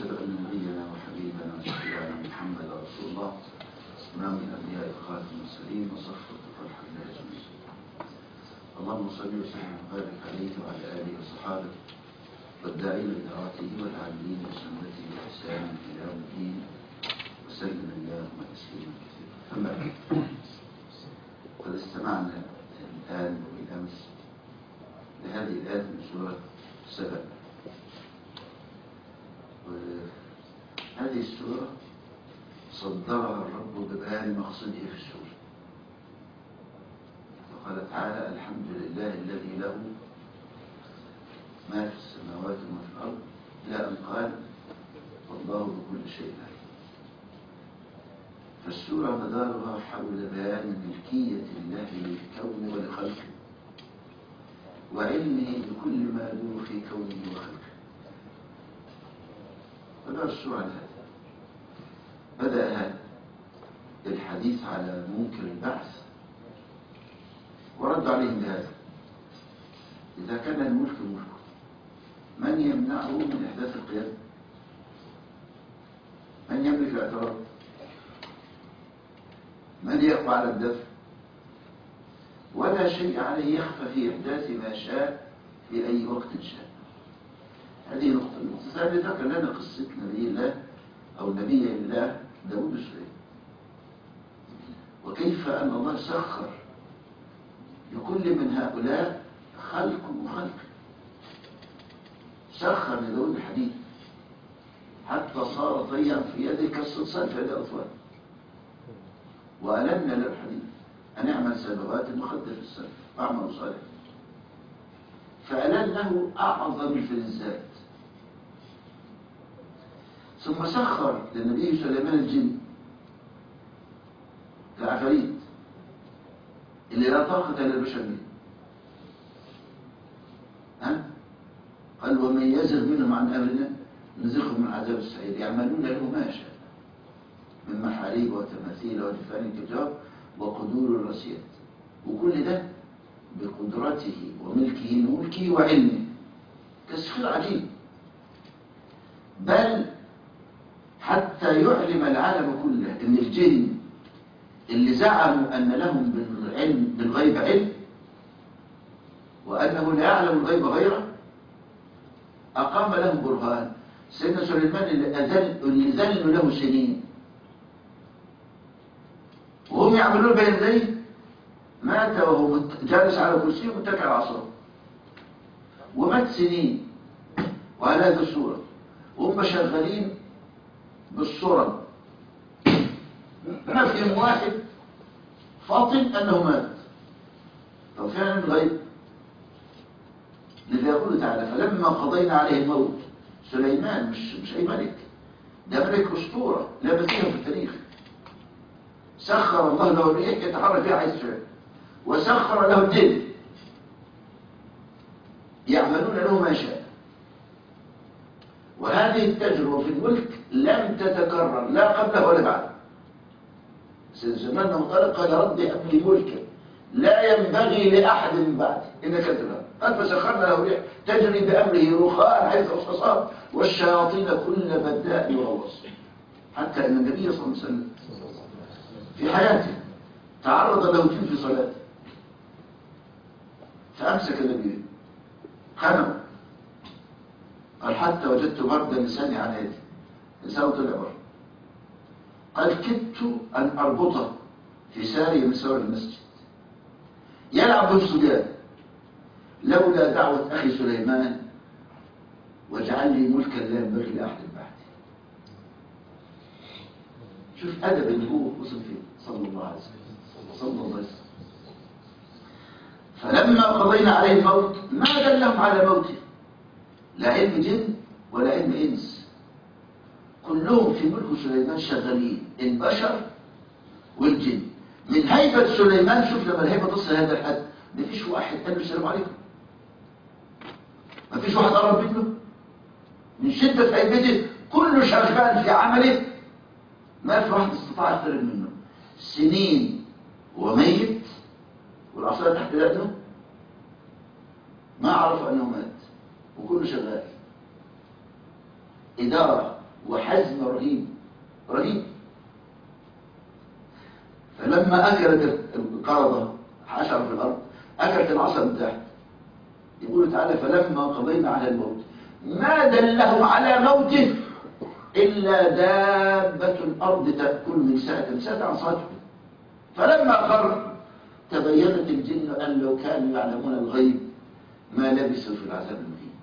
وأشهد أن نبينا وحبيبنا وشفيعنا محمد رسول الله إمام الأنبياء وخاتم المرسلين وصفوة فرح الله أجمعين اللهم صل وسلم وبارك عليه وعلى آله وصحابه والداعين بدعوته والعاملين بسنته بإحسان إلى يوم الدين وسلم اللهم تسليما كثيرا أما بعد قد استمعنا الآن وبالأمس لهذه الآية من سورة سبأ وهذه السورة صدرها الرب ببيان مقصده في السورة فقال تعالى الحمد لله الذي له ما في السماوات وما في الأرض إلى أن قال والله بكل شيء عليم فالسورة مدارها حول بيان ملكية الله للكون ولخلقه وعلمه بكل ما يدور في كونه وخلقه مدار السورة على هذا بدأ بالحديث على منكر البعث ورد عليهم بهذا إذا كان الملك ملكه من يمنعه من إحداث القيادة من يملك الاعتراض من يقوى على الدفع ولا شيء عليه يخفى في إحداث ما شاء في أي وقت شاء هذه نقطة النقطة الثانية ذكر لنا قصة نبي الله أو نبي الله داود السليم وكيف أن الله سخر لكل من هؤلاء خلق وخلق سخر لداود الحديد حتى صار طيا في يده كالصلصال في يد الأطفال وألنا له الحديد أن اعمل سببات وخدر في السلف أعمل صالح فألن له أعظم الفلزات ثم سخر للنبي سليمان الجن العفاريت اللي لا طاقة للبشر به ها؟ قال ومن يزغ منهم عن أمرنا نزغه من عذاب السعير يعملون له ما شاء من محاريب وتماثيل وجفان كجاب وقدور الرسيات وكل ده بقدرته وملكه ملكه وعلمه تسخير عجيب بل حتى يعلم العالم كله ان الجن اللي زعموا ان لهم بالعلم بالغيب علم وانه لا يعلم الغيب غيره اقام لهم برهان سيدنا سليمان اللي اذل اللي ذلوا له سنين وهم يعملون بين يديه مات وهو جالس على كرسيه متكئ على عصاه ومات سنين وعلى هذه الصوره وهم شغالين بالصورة ما فيهم واحد فاطن أنه مات طب فعلا الغيب لذا يقول تعالى فلما قضينا عليه الموت سليمان مش, مش أي ملك ده ملك أسطورة لا مثيل في التاريخ سخر الله له الريح يتحرك فيها حيث شاء وسخر له الجن يعملون له ما شاء وهذه التجربة في الملك لم تتكرر لا قبله ولا بعده سيدنا انه قال قال رب هب لي ملكا لا ينبغي لاحد من بعدي انك تبقى قد فسخرنا له ريح تجري بامره رخاء حيث اصاب والشياطين كل بداء وغوص حتى ان النبي صلى الله عليه وسلم في حياته تعرض له جن في صلاته فامسك النبي خنم قال حتى وجدت برد لساني على يدي لسانه طلع بره قال كدت أن أربطه في ساري من سور المسجد يلعب بالصبيان لولا دعوة أخي سليمان واجعل لي ملكا لا ينبغي لأحد بعدي شوف أدب النبوة وصل فيه صلى الله عليه وسلم صلى الله عليه وسلم فلما قضينا عليه الموت ما دلهم على موته لا علم جن ولا علم إنس كلهم في ملك سليمان شغالين البشر والجن من هيبة سليمان شوف لما الهيبة تصل هذا الحد مفيش واحد قال له السلام عليكم مفيش واحد قرب منه من شدة هيبته كله شغال في عمله ما في واحد استطاع يقترب منه سنين وميت والعصاية تحت يده ما عرف أنه مات وكله شغال إدارة وحزم رهيب رهيب فلما أكلت القرضة حشر في الأرض أكلت العصا من تحت يقول تعالى فلما قضينا على الموت ما دلهم على موته إلا دابة الأرض تأكل من ساعة ساعة عن صاته فلما خر تبينت الجن أن لو كانوا يعلمون الغيب ما لبثوا في العذاب المهين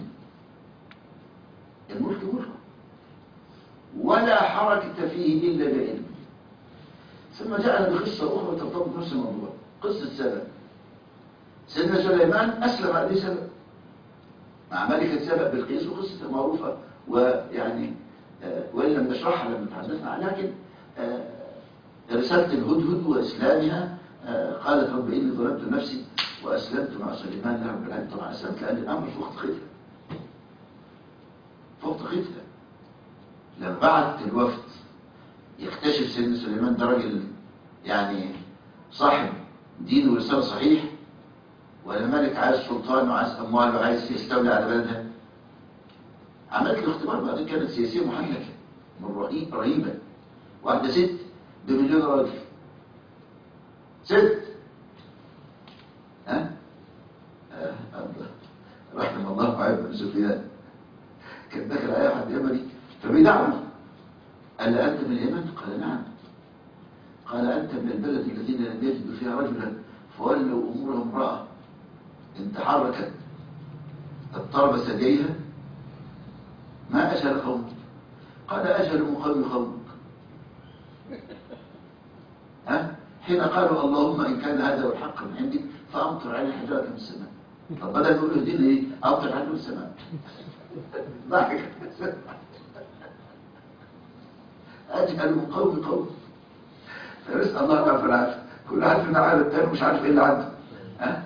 الملك ملك ولا حركة فيه إلا بعلم ثم جاءنا بقصة أخرى ترتبط نفس الموضوع قصة سبأ سيدنا سليمان أسلم عليه سبأ مع ملكة سبأ بالقيس وقصة معروفة ويعني آه، وإن لم نشرحها لما تحدثنا عنها لكن آه، رسالة الهدهد وإسلامها آه، قالت رب إني ظلمت نفسي وأسلمت مع سليمان لرب العالمين طبعا أسلمت لأن الأمر فوق طاقتها فوق طاقتها لما بعت الوفد يكتشف سيدنا سليمان ده راجل يعني صاحب دين ورسالة صحيح ولا ملك عايز سلطان وعايز أموال وعايز يستولي على بلدها عملت له اختبار بعدين كانت سياسية محنكة من رهيب رهيبة واحدة ست بمليون راجل ست ها آه الله رحم الله عيب بن سفيان كان داخل عليه واحد يمني فبيدعوه قال له أنت من اليمن؟ قال نعم قال أنت من البلد الذين لم يجدوا فيها رجلا فولوا أمورهم امرأة إن تحركت اضطرب ثديها ما أجل قوم قال أجل قوم قومك ها حين قالوا اللهم إن كان هذا هو الحق من عندك فأمطر عليه حجارة من السماء طب بدل ما يقولوا دي ايه أمطر عليه من السماء ضحك أجهل من قوم قوم فنسأل الله تعالى العافية كل واحد فينا عارف التاني مش عارف ايه اللي عنده ها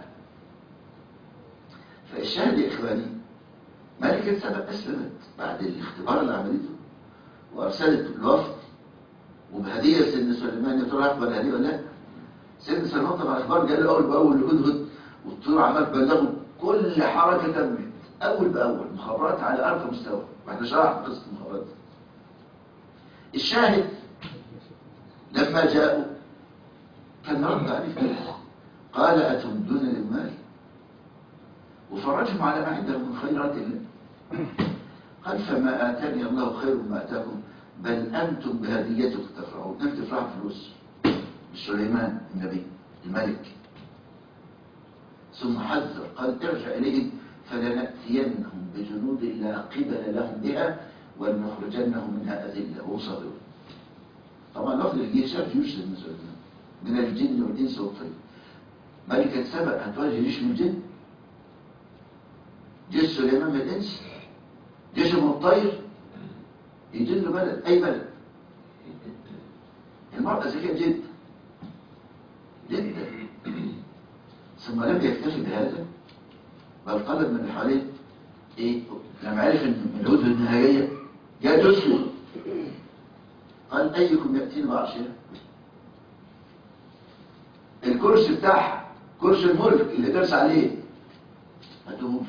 فالشاهد يا إخواني ملكة سبأ أسلمت بعد الاختبار اللي عملته وأرسلت الوفد وبهدية سيدنا سليمان يا ترى هقبل هدية ولا لا؟ سيدنا سليمان طبعا الأخبار جاله أول بأول لهدهد والطيور عمال تبلغه كل حركة تمت أول بأول مخابرات على أرفع مستوى واحنا شرحنا قصة المخابرات الشاهد لما جاءوا كان رد عليه كده قال أتمدون للمال وفرجهم على ما عندهم من خيرات الله قال فما آتاني الله خير ما آتاكم بل أنتم بهديتكم تفرحون أنت تفرحوا فلوس مش سليمان النبي الملك ثم حذر قال ارجع إليهم فلنأتينهم بجنود لا قبل لهم بها ولنخرجنهم منها أذلة وهم صغيرون طبعا لفظ الجيش شاف جيوش سيدنا سليمان من الجن والإنس والطير ملكة سبأ هتواجه جيش من الجن جيش سليمان من الإنس جيش من الطير يجن بلد أي بلد المرأة ذكية جدا جدا ثم لم يكتفي بهذا بل طلب من اللي حواليه ايه لما عرف ان الهدهد النهائية جاء تسلم قال ايكم يأتيني بعرشها الكرسي بتاعها كرسي الملك اللي درس عليه هاتوه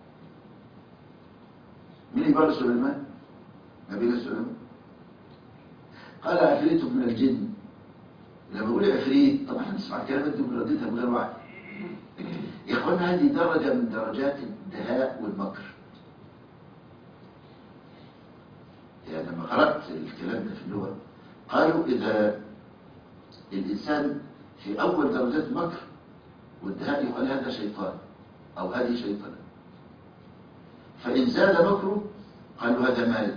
مين يبقى سليمان نبي سليمان قال عفريت من الجن لما بقول عفريت طبعا هنسمع الكلمات دي بردتها بغير وعي يا اخوانا هذه درجة من درجات الدهاء والمكر يعني لما قرأت الكلام ده في اللغة قالوا إذا الإنسان في أول درجات المكر والدهاء يقال هذا شيطان أو هذه شيطان فإن زاد مكره قالوا هذا مارد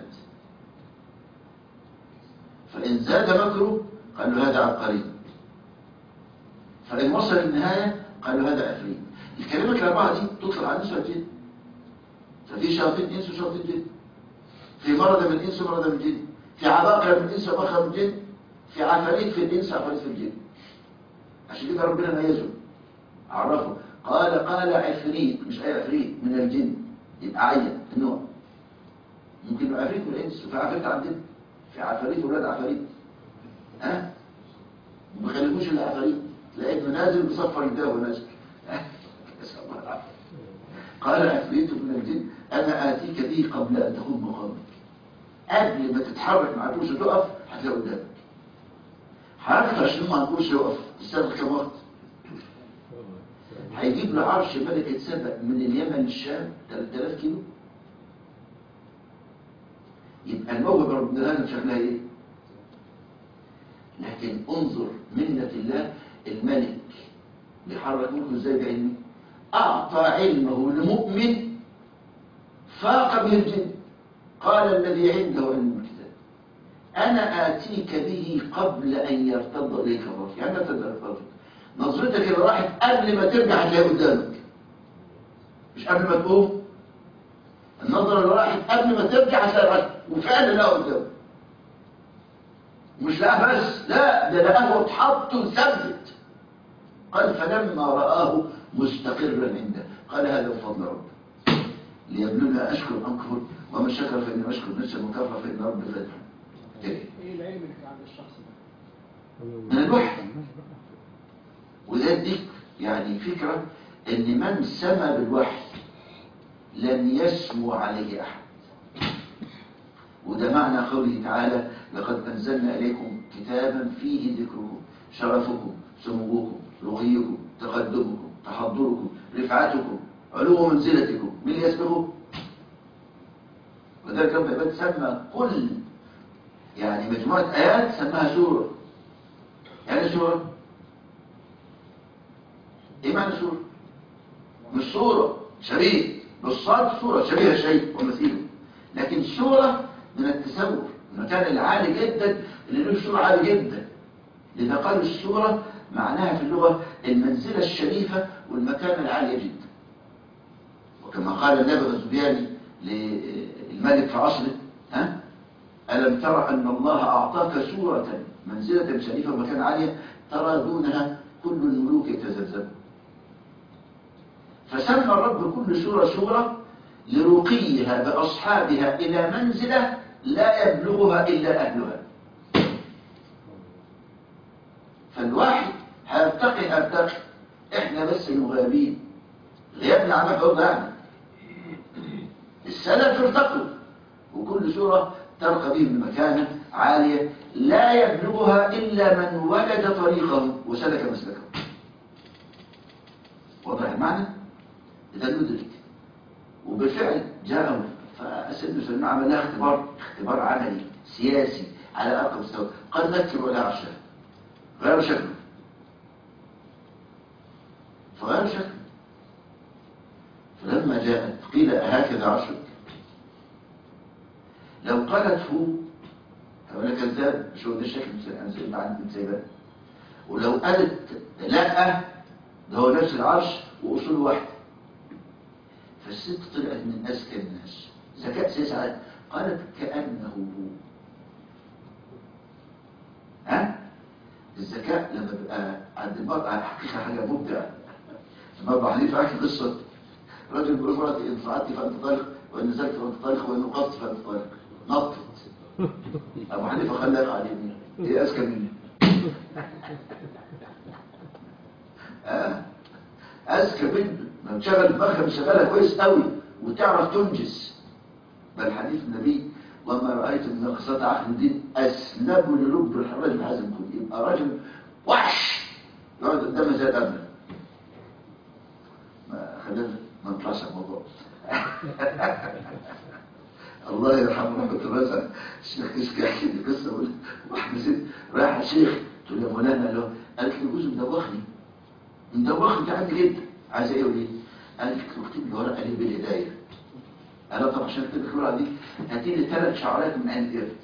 فإن زاد مكره قالوا هذا عبقري فإن وصل النهاية قالوا هذا عفريت الكلمات الأربعة دي تطلق على نسوة الجن ففي شياطين إنس وشياطين جن في مرض من الإنس ومرض من الجن في عباقرة من الإنس وعباقرة من الجن في عفاريت في الإنس وعفاريت في الجن عشان كده ربنا ميزه عرفه قال قال عفريت مش أي عفريت من الجن يبقى عين النوع ممكن يبقى عفريت من الإنس وفي عفريت عندنا في عفاريت ولاد عفاريت ها ما خليكوش الا عفاريت تلاقيك نازل بصفر يداه ونازل نسال الله العافيه قال عفريت من الجن انا اتيك به قبل ان تقوم مقامك قبل ما تتحرك مع الكرسي تقف هتلاقي قدامك حركة عشان مع الكرسي يقف تستغرق كم وقت هيجيب له عرش ملكة سبأ من اليمن للشام 3000 كيلو يبقى الموهبة ربنا آدم شكلها ايه؟ لكن انظر منة الله الملك بيحرك ملكه ازاي بعلمه أعطى علمه لمؤمن فاق به الجن قال الذي عنده علم الكتاب أنا آتيك به قبل أن يرتض إليك الرجل يعني متى يرتض نظرتك اللي راحت قبل ما ترجع هتلاقيها قدامك مش قبل ما تقوم النظرة اللي راحت قبل ما ترجع هتلاقيها وفعلا لقى قدامك مش لقاه بس لا ده لقاه اتحط وثبت قال فلما رآه مستقرا عنده قال هذا بفضل ربي ليبلونا أشكر أم كفر ومن شكر فإنما أشكر نفسه ومن كفر فإن ربي فتح ايه العلم اللي كان عند الشخص ده من الوحي وده يديك يعني فكرة ان من سمى بالوحي لم يسمو عليه احد وده معنى قوله تعالى لقد انزلنا اليكم كتابا فيه ذكركم شرفكم سموكم رقيكم تقدمكم تحضركم رفعتكم علو منزلتكم من يسبقه وذلك رب العباد سمى كل يعني مجموعة آيات سماها سورة يعني سورة ايه معنى سورة مش صورة شبيه بالصاد صورة شبيه شيء ومثيله لكن سورة من التسور المكان العالي جدا اللي له سورة عالي جدا لذا قالوا السورة معناها في اللغة المنزلة الشريفة والمكان العالي جدا وكما قال النبي الغزبياني للملك في عصره ها ألم ترى أن الله أعطاك سورة منزلة شريفة ومكان عالية ترى دونها كل الملوك يتزلزل فسمى الرب كل سورة سورة لرقيها بأصحابها إلى منزلة لا يبلغها إلا أهلها فالواحد هيرتقي هيرتقي احنا بس المغابين غيابنا عمل حوض السلف ارتقوا وكل سورة ترقى بهم بمكانة عالية لا يبلغها إلا من وجد طريقه وسلك مسلكه واضح المعنى؟ إذا ندرك وبالفعل جاءوا فسيدنا سلمان عمل لها اختبار اختبار عملي سياسي على أرقى مستوى قد نكر ولا عرشها غير شكله فغير شكله فلما جاءت قيل أهكذا عرشك لو قالت هو هقول لك كذاب مش هو ده الشكل انا سيبنا عندي بنت سيبان ولو قالت لا ده هو نفس العرش واصول واحده فالست طلعت من اذكى الناس ذكاء سياسي عالي قالت كانه هو ها الذكاء لما بيبقى عند المرأة حقيقة حاجة مبدعة لما أبو حنيفة حكي قصة رجل بيقول مراتي إن صعدت فأنت طالق وإن نزلت فأنت طالق وإن وقفت فأنت طالق نطت ابو حنيفه خلى يقع على يمين ايه اذكى مني آه. اذكى مني ما تشغل دماغها مشغلها كويس قوي وتعرف تنجز بل حديث النبي وما رايت من نقصات عقل الدين اسلب للب الرجل حازم كل يبقى راجل وحش يقعد قدامها زي الابن ما خلينا ما نطلعش على الموضوع الله يرحمه كنت بسأل الشيخ كشك يحكي لي قصة بقول واحدة ست رايحة الشيخ تقول يا مولانا له قالت لي جوزي مدوخني مدوخني عندي جدا عايزة ايه وليه؟ قالت لي اكتب لي ورقة ليه بالهداية قال طب عشان اكتب لك الورقة دي هاتي لي ثلاث شعرات من عين القرد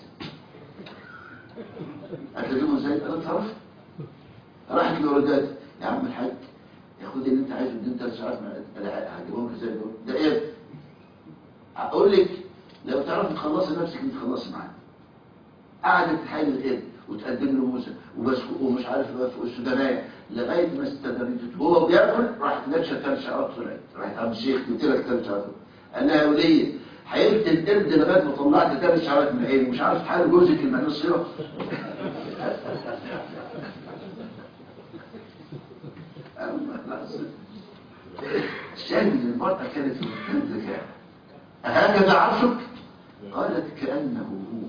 قالت لي جيبهم ازاي؟ قالت صرفت راحت لوردات يا عم الحاج ياخد اللي انت عايزه اديني ثلاث شعرات من هجيبهم ازاي دول؟ ده ايه؟ اقول لك لو تعرف تخلصي نفسك انت تخلصي معاه قعدت تحايل الابن وتقدم له موسى وبسكوت ومش عارف في السودانيه لغايه ما استدرجت هو بياكل راحت نبشه ثلاث شعرات طلعت راحت عند الشيخ قلت لك ثلاث شعرات قال لها يا وليه حيلت القرد لغايه ما طلعت ثلاث شعرات من عيني مش عارف تحايل جوزك المعنى الصيغه الشاهد ان المرأة كانت في منتهى الذكاء هكذا عرشك قالت كأنه هو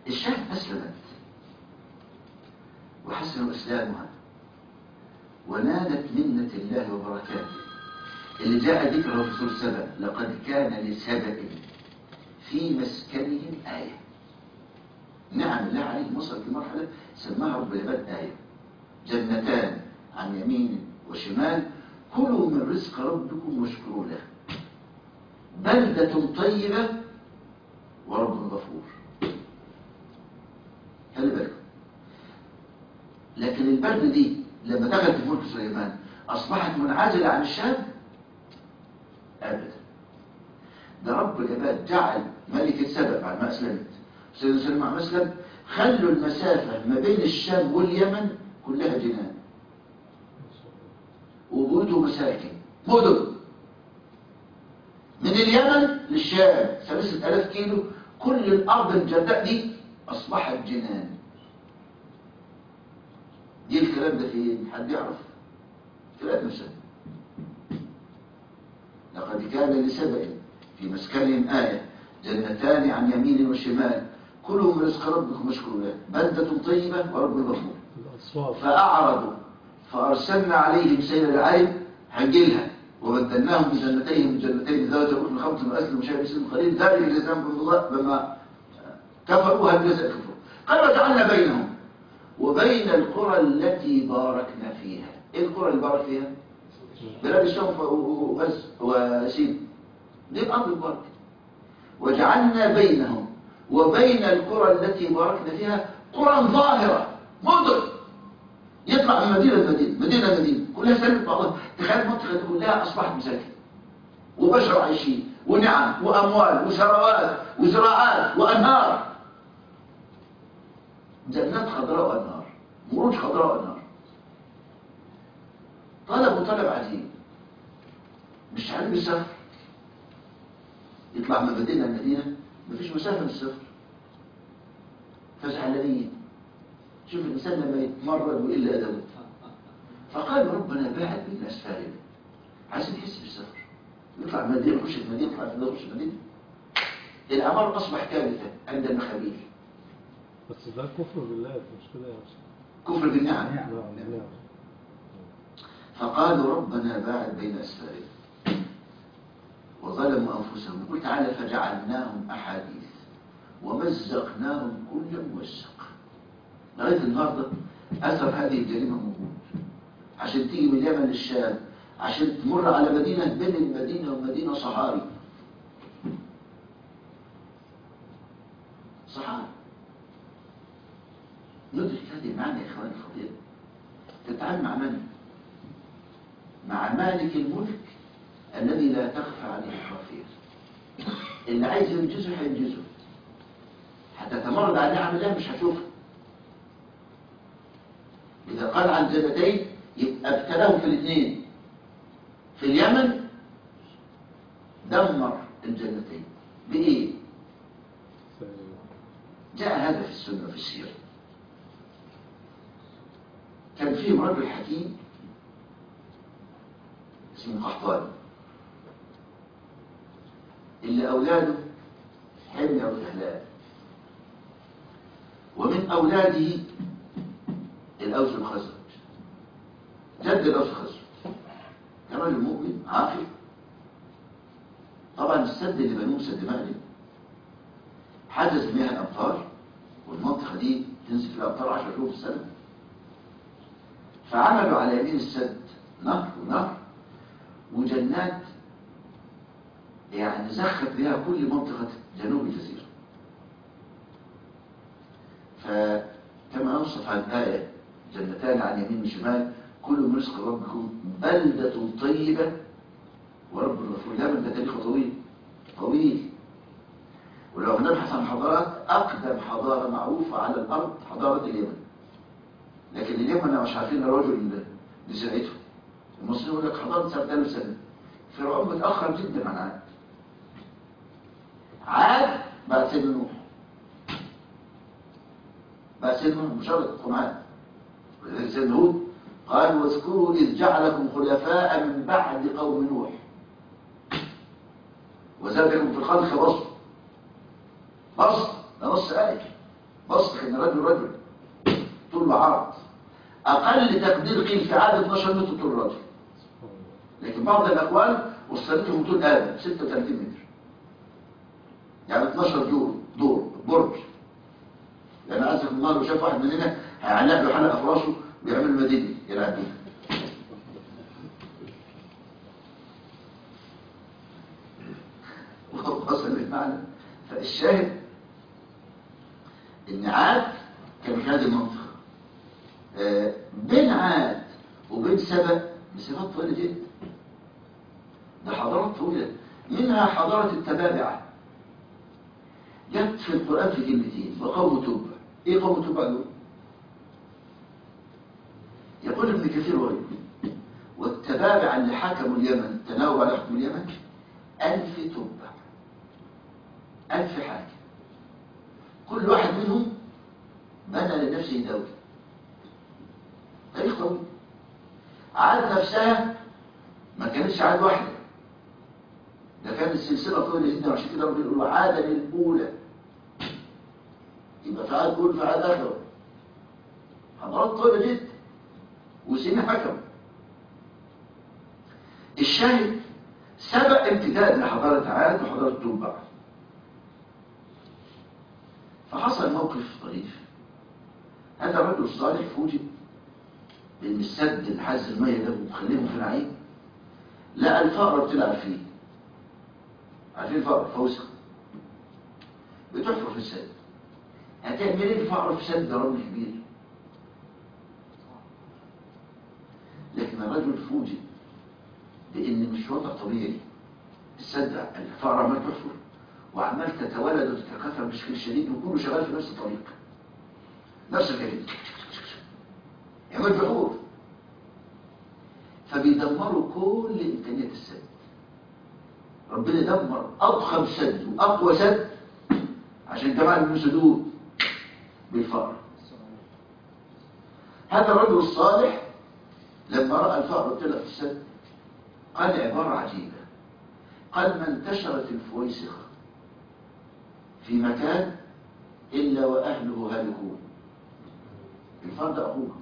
الشام أسلمت وحسن إسلامها ونالت منة الله وبركاته اللي جاء ذكره في سورة سبأ لقد كان لسبأ في مسكنهم آية نعم الله عليه وصل في مرحلة سماها رب العباد آية جنتان عن يمين وشمال كلوا من رزق ربكم واشكروا له بلدة طيبة ورب غفور خلي بالكم لكن البلدة دي لما دخلت في ملك سليمان أصبحت منعزلة عن الشام أبدا ده رب العباد جعل ملكة سبأ بعد ما أسلمت سيدنا سليمان مع مسلم خلوا المسافة ما بين الشام واليمن كلها جنان وبيوت ومساكن مدن من اليمن للشام ثلاثة ألاف كيلو كل الأرض الجرداء دي أصبحت جنان دي الكلام ده فين حد يعرف كلام نفسه لقد كان لسبأ في مسكنهم آية جنتان عن يمين وشمال كلوا من رزق ربكم واشكروا له بلدة طيبة ورب غفور الأصوات فأعرضوا فأرسلنا عليهم سيل العين هنجيلها وبدلناهم بجنتين بجنتين ذات أكل خمس وأسل وشاي بسلم قليل ذلك جزاهم الله بما كفروا هل جزاء كفروا قال وجعلنا بينهم وبين القرى التي باركنا فيها ايه القرى اللي بارك فيها بلاد الشام وبس وسين دي الأرض البركة وجعلنا بينهم وبين القرى التي باركنا فيها قرى ظاهرة مدن يطلع من مدينة لمدينة مدينة لمدينة كلها سلمت بعضها تخيل المنطقة دي كلها أصبحت مساكن وبشر عايشين ونعم وأموال وثروات وزراعات وأنهار جنات خضراء وأنهار مروج خضراء وأنهار طلبوا طلب عجيب مش عارف يسافر يطلع من مدينة لمدينة مفيش مسافة للسفر فزعلانين شوف الإنسان لما يتمرد ويقل أدبه فقال ربنا باعد بين أسفارنا عايزين نحس بالسفر يطلع من مدينة يخش في مدينة يطلع في مدينة يخش في مدينة الأمر أصبح كارثة عند المخابيل بس ده كفر بالله مش كده يا أستاذ كفر بالنعم نعم نعم فقالوا ربنا باعد بين أسفارنا وظلموا أنفسهم قل تعالى فجعلناهم أحاديث ومزقناهم كل ممزق لغاية النهاردة أثر هذه الجريمة موجود عشان تيجي من اليمن للشام عشان تمر على مدينة بين المدينة والمدينة صحاري صحاري ندرك هذه المعنى يا إخواني الفضيل تتعامل مع من؟ مع مالك الملك الذي لا تخفى عليه خافية اللي عايز ينجزه هينجزه حتى تمرد على نعم الله مش هتشوفه إذا قال عن جنتين يبقى ابتلاه في الاثنين في اليمن دمر الجنتين بإيه؟ جاء هذا في السنة في السيرة كان فيه رجل حكيم اسمه قحطاني اللي أولاده حمية وإهلال ومن أولاده الأوس الخزرج جد الأوس الخزرج كان راجل مؤمن عاقل طبعا السد اللي بنوه سد مقلب حجز مياه الأمطار والمنطقة دي تنزل فيها الأمطار 10 شهور في السنة فعملوا على يمين السد نهر ونهر وجنات يعني زخت بها كل منطقة جنوب الجزيرة فكما نوصف عن الآية جنتان عن يمين وشمال كل من رزق ربكم بلدة طيبة ورب غفور لا ده تاريخ طويل طويل ولو نبحث عن حضارات أقدم حضارة معروفة على الأرض حضارة اليمن لكن اليمن مش عارفين الرجل لزرعته المصريين يقول لك حضارة سنة 1000 سنة فرعون متأخر جدا عن عاد عاد بعد سيدنا نوح بعد سيدنا نوح مشارك تقوم عاد ولذلك سيدنا هود قال واذكروا إذ جعلكم خلفاء من بعد قوم نوح وزادكم في الخلق بسط بسط ده نص آية بص ان رجل رجل طول وعرض اقل تقدير قيل في عدد 12 متر طول الرجل سبحان الله لكن بعض الاقوال وصلتهم طول ادم 36 متر يعني 12 دور دور برج يعني عزك الله لو شاف واحد مننا هيعلق له حلقه في راسه ويعمل مدينه يلعب بيها وصل المعنى فالشاهد ان عاد كان في هذه المنطقه آه، بين عاد وبين سبأ مسافات طويله جدا ده حضارات طويله منها حضاره التبابعه جت في القران في كلمتين وقوم تبع ايه قوم تبع دول يقول ابن كثير وغيره والتبابع اللي حكموا اليمن تناوب على حكم اليمن ألف تبع ألف حاكم كل واحد منهم بنى لنفسه دولة تاريخ طويل عاد نفسها ما كانتش عاد واحدة ده كانت سلسلة طويلة جدا عشان كده ربنا يقول عادا الأولى يبقى في عاد أول في عاد آخر حضارات طويلة جدا وسنين حكم الشاهد سبق امتداد لحضارة عاد وحضارة توبع فحصل موقف طريف هذا الرجل الصالح فوجئ بان السد اللي حاز المية ده ومخليهم في العين لقى الفقرة بتلعب فيه عارفين الفقرة فوسخ بتحفر في السد هتعمل ايه الفقرة في سد رمل كبير لكن الرجل فوجئ بان مش وضع طبيعي السد الفقرة عمال تحفر وعمال تتولد وتتكاثر بشكل شديد وكله شغال في نفس الطريق نفس الكلمة يعمل بحور فبيدمروا كل إمكانيات السد ربنا دمر أضخم سد وأقوى سد عشان جماعة المسدود بالفقر هذا الرجل الصالح لما رأى الفقر طلع في السد قال عبارة عجيبة قال ما انتشرت الفويسخة في مكان إلا وأهله هالكون الفرد أخوها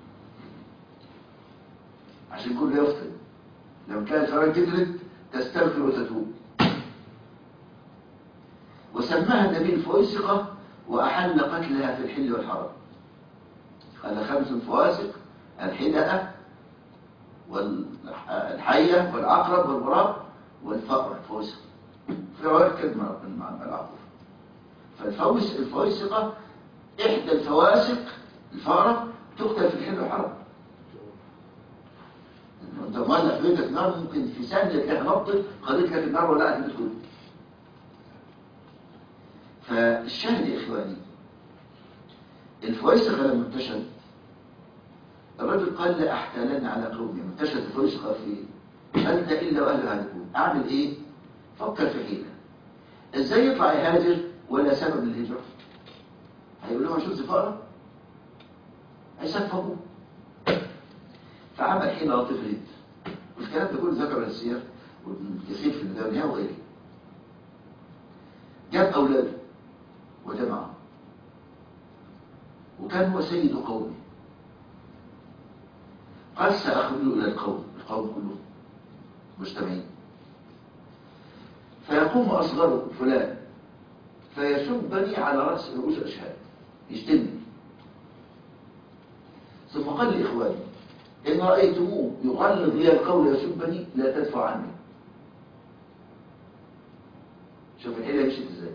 عشان كله يفطن لو كانت فرد كترت تستغفر وتتوب وسماها النبي الفويسقة وأحل قتلها في الحل والحرم قال خمس فواسق الحدأة والحية والعقرب والغراب والفأر الفوسق في رواية كلمة مع العقرب فالفوس الفويسقة إحدى الفواسق الفأرة تقتل في الحل والحرم انت مولع في بيتك نار ممكن في ثانية تلاقي نبطل خليت لك النار ولا البيت كله فالشاهد يا إخواني الفويسقة لما انتشرت الرجل قال لا أحتالن على قومي انتشرت الفويسقة في أنت إلا وأهل هالكون أعمل إيه؟ فكر في حيلة إزاي يطلع يهاجر ولا سبب للهجرة؟ هيقول لهم شوف زفارة هيسفهوا فعمل حيلة لطيفة جدا والكلام ده كله ذكر السير والكثير في المدونية وغيره جاب أولاده وجمعهم وكان هو سيد قومه قال سأخرج إلى القوم القوم كلهم مجتمعين فيقوم أصغر فلان فيسبني على رأس رؤوس الأشهاد يشتمني ثم قال لإخواني إن رأيتموه يغلظ لي القول يسبني لا تدفع عني شوف الحيلة مشيت ازاي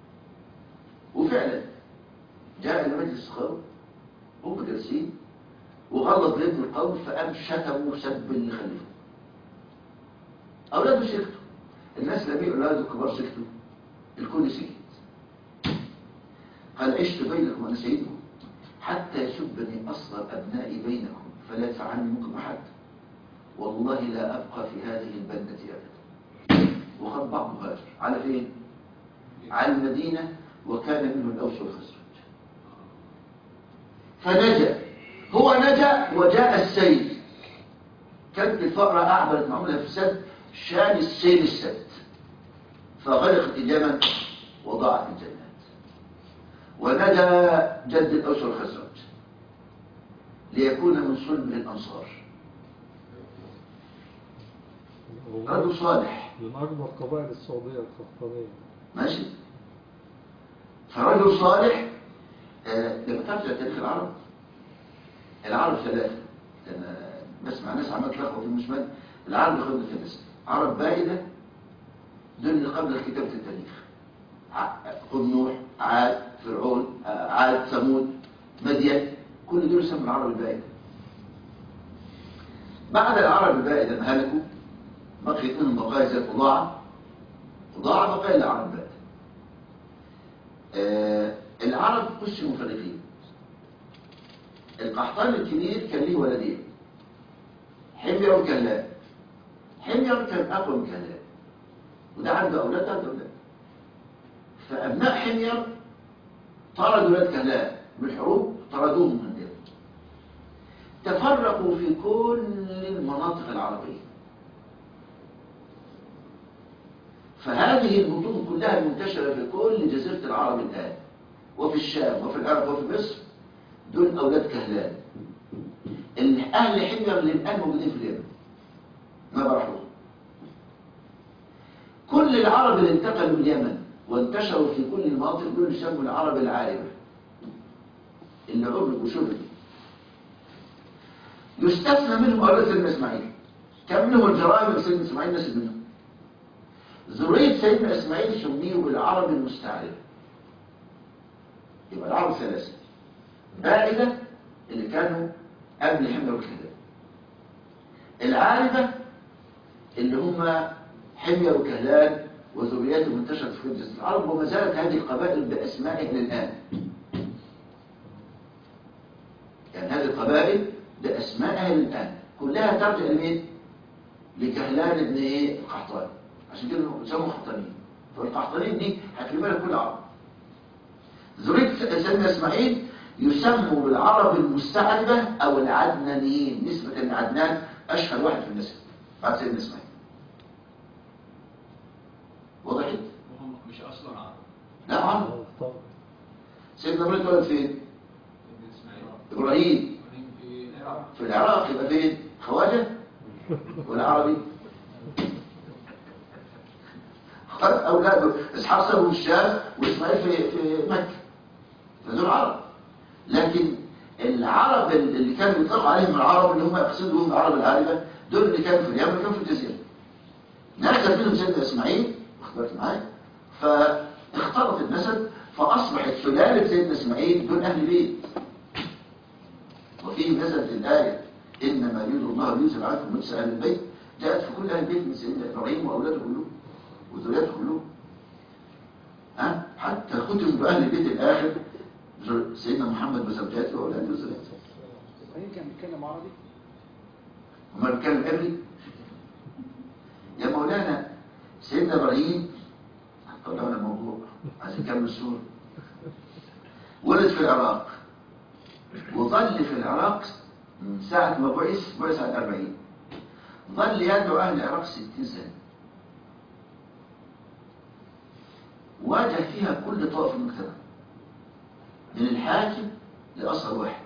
وفعلا جاء إلى مجلس القوم هم جالسين وغلط لابن القوم فقام شتموا سب اللي خلفه أولاده سكتوا الناس لم يقولوا أولاده الكبار سكتوا الكل سكت قال عشت بينكم وأنا سيدكم حتى يسبني أصغر أبنائي بينكم فلا يدفع عني منكم أحد والله لا أبقى في هذه البلدة أبدا وقد بعض هاجر على فين؟ على المدينة وكان منه الأوس والخزرج فنجا هو نجا وجاء السيل كانت الفقرة أعبرت معمولها في السد شان السيل السد فغرقت اليمن وضاعت الجنات وندى جد الأوس والخزرج ليكون من صلب الأنصار رجل صالح من أكبر قبائل السعودية القحطانية ماشي فرجل صالح آه، لما ترجع تاريخ العرب العرب ثلاثة أنا بسمع ناس عمال تلخبط المشمال العرب ياخدوا ثلاثة عرب بائدة دول اللي قبل كتابة التاريخ ع- خذ نوح عاد فرعون آه، عاد ثمود مدين كل دول يسموا العرب البائدة بعد العرب البائدة ما هلكوا بقيت منهم بقايا زي قضاعة قضاعة بقايا العرب البائدة آه، العرب قسموا فريقين القحطان الكبير كان ليه ولدين حمير وكلاب حمير كان أقوى من كلاب وده عنده أولاد ده عنده أولاد فأبناء حمير طردوا ولاد كلاب بالحروب طردوهم من دير تفرقوا في كل المناطق العربية فهذه البطون كلها منتشرة في كل جزيرة العرب الآن وفي الشام وفي العراق وفي مصر دول أولاد كهلان اللي أهل حمير اللي الآن موجودين في اليمن ما برحوه كل العرب اللي انتقلوا من اليمن وانتشروا في كل المناطق دول يسموا العرب العاربة اللي عرب وشرب يستثنى منهم أولاد سيدنا إسماعيل كم منهم الجرائم اللي سيدنا إسماعيل نسب منهم ذرية سيدنا إسماعيل سميوا بالعرب المستعربة يبقى العرب ثلاثة بائدة اللي كانوا قبل حمل والكلاب العاربة اللي هم حمير وكهلان وذرياتهم انتشرت في جزيرة العرب وما زالت هذه القبائل بأسمائها للآن يعني هذه القبائل بأسمائها للآن كلها ترجع لمين؟ لكهلان ابن ايه؟ القحطاني عشان كده سموا قحطانيين فالقحطانيين دي هتجيبها لك كل عرب ذرية سيدنا إسماعيل يسموا بالعرب المستعربة أو العدنانيين نسبة أن عدنان أشهر واحد في النسب بعد سيدنا إسماعيل وضحت؟ وهم مش اصلا عرب لا عرب طبعا سيدنا إبراهيم اتولد فين؟ ابن اسماعيل إبراهيم ابراهيم في العراق في العراق يبقى فين؟ خواجة ولا عربي؟ خد أولاده إسحاق سابوا الشام وإسماعيل في في مكة فدول عرب لكن العرب اللي كانوا بيطلقوا عليهم العرب اللي هم يقصدوا هم العرب العاربة دول اللي كانوا في اليمن كانوا في الجزيرة نجد منهم سيدنا إسماعيل واخد معايا فاختلط النسب فأصبحت سلالة سيدنا إسماعيل دول أهل بيت وفيه نزلت الآية إنما يريد الله لينزل عنكم من أهل البيت جاءت في كل أهل البيت من سيدنا إبراهيم وأولاده كلهم وذرياته كلهم ها حتى ختم بأهل البيت الآخر زر- سيدنا محمد وزوجاته وأولاده وذرياته إبراهيم كان بيتكلم عربي وما بيتكلم عبري يا مولانا سيدنا إبراهيم طلعنا الموضوع عايز نكمل السورة ولد في العراق وظل في العراق من ساعة ما بعث بعث على الأربعين ظل يدعو أهل العراق ستين سنة واجه فيها كل طائف المجتمع من الحاكم لأصغر واحد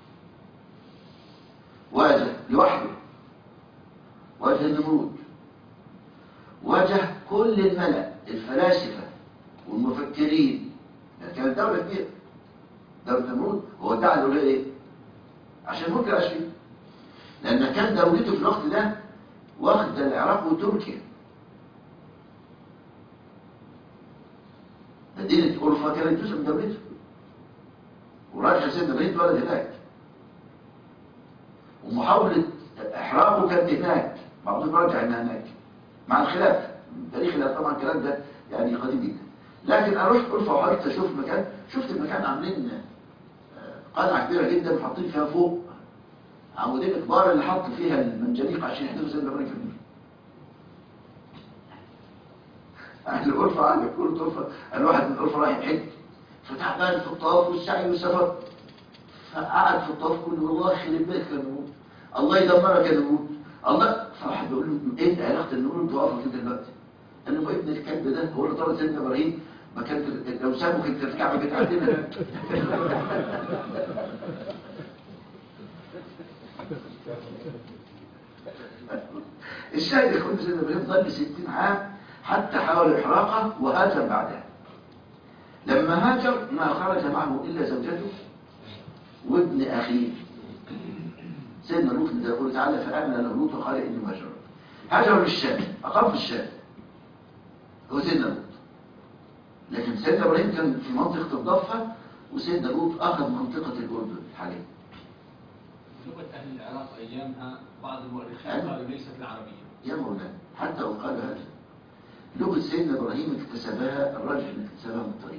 واجه لوحده واجه النمرود واجه كل الملأ الفلاسفة والمفكرين يعني كانت دولة كبيرة دولة نمرود هو ادعى الولاية ايه؟ عشان ملك الأشري لأن كان دولته في الوقت ده واخد العراق وتركيا مدينة أورفا كانت جزء من دولته وراجع سيدنا إبراهيم اتولد هناك ومحاولة إحراقه كانت هناك بعضهم راجع إنها هناك مع الخلاف تاريخ الخلاف طبعا الكلام ده يعني قديم جدا لكن أنا رحت أورفا وحاولت أشوف مكان شفت المكان عاملين آه، قلعة كبيرة جدا وحاطين فيها فوق عمودين كبار اللي حط فيها المنجنيق عشان يحدثوا سيدنا إبراهيم في النيل أهل أورفا عندك كل أورفا الواحد من أورفا رايح يحج فتعبان في الطواف والسعي والسفر فقعد في الطواف كله والله يخرب بيتك يا نمود الله يدمرك يا نمود الله فواحد بيقول له ايه علاقه النمود بطوافك انت دلوقتي؟ قال له ما ابن الكلب ده هو اللي طرد سيدنا ابراهيم ما كانت لو سابوا كانت الكعبة كانت عندنا الشاهد يكون سيدنا ابراهيم ظل 60 عام حتى حاول احراقه وهاجر بعدها لما هاجر ما خرج معه الا زوجته وابن اخيه سيدنا لوط زي يقول تعالى فامن له لوط وقال اني مهاجر هاجر للشام اقام في الشام هو سيدنا لوط لكن سيدنا ابراهيم كان في منطقه الضفه وسيدنا لوط اخذ منطقه الاردن حاليا لغة أهل العراق أيامها بعض المؤرخين أيوة. قالوا ليست العربية يا مولانا حتى وقال هذا لغة سيدنا إبراهيم اكتسبها الراجح ان اكتسبها من الطريق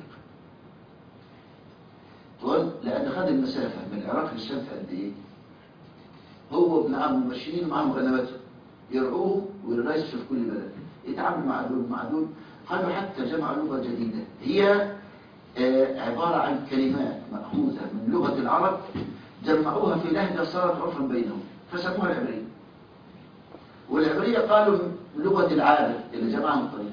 قال لأن خد المسافة من العراق للشام في قد إيه؟ هو ابن عم ماشيين معهم غنماته يرعوه ويريسوا في كل بلد يتعاملوا مع دول مع دول قالوا حتى جمعوا لغة جديدة هي آه، عبارة عن كلمات مأخوذة من لغة العرب جمعوها في لهجة صارت عرفا بينهم فسموها العبرية والعبرية قالوا لغة العادة اللي جمعها من الطريق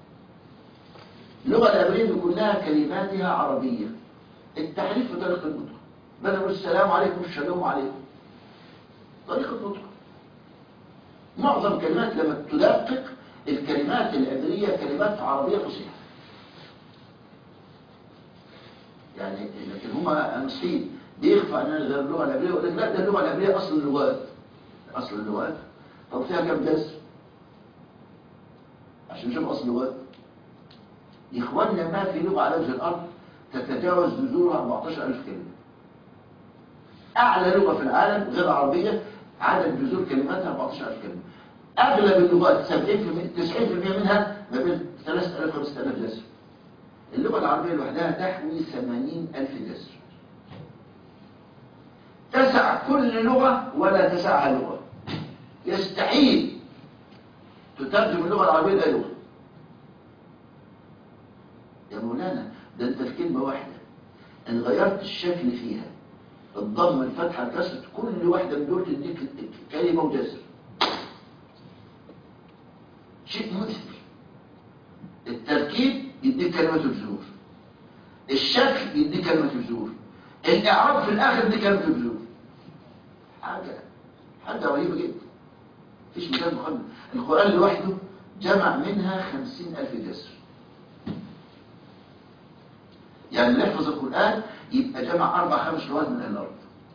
اللغة العبرية دي كلها كلماتها عربية التحريف في طريقة النطق بدل يقول السلام عليكم السلام عليكم طريقة نطق معظم كلمات لما تدقق الكلمات العبرية كلمات عربية فصيحة يعني لكن هما مسكين بيخفى عن غير اللغة العبرية ويقول لك لا ده اللغة العبرية أصل اللغات أصل اللغات طب فيها كم درس عشان نشوف أصل اللغات يا إخواننا ما في لغة على وجه الأرض تتجاوز جذورها 14000 كلمة أعلى لغة في العالم غير عربية عدد جذور كلماتها 14000 كلمة أغلب اللغات 70% 90% منها ما بين 3000 5000 جسر اللغة العربية لوحدها تحوي 80000 جسر تسع كل لغة ولا تسعها لغة يستحيل تترجم اللغة العربية إلى لغة يا مولانا ده انت في كلمة واحدة ان غيرت الشكل فيها الضم الفتحة الكسر كل واحدة من دول تديك كلمة وجزر شيء مثل التركيب يديك كلمة الجذور الشكل يديك كلمة الجذور الإعراب في الآخر يديك كلمة الجذور حاجة حاجة رهيبة جدا مفيش مثال مقارنة القرآن لوحده جمع منها خمسين ألف جسر يعني اللي يحفظ القرآن يبقى جمع أربع خمس لغات من أهل الأرض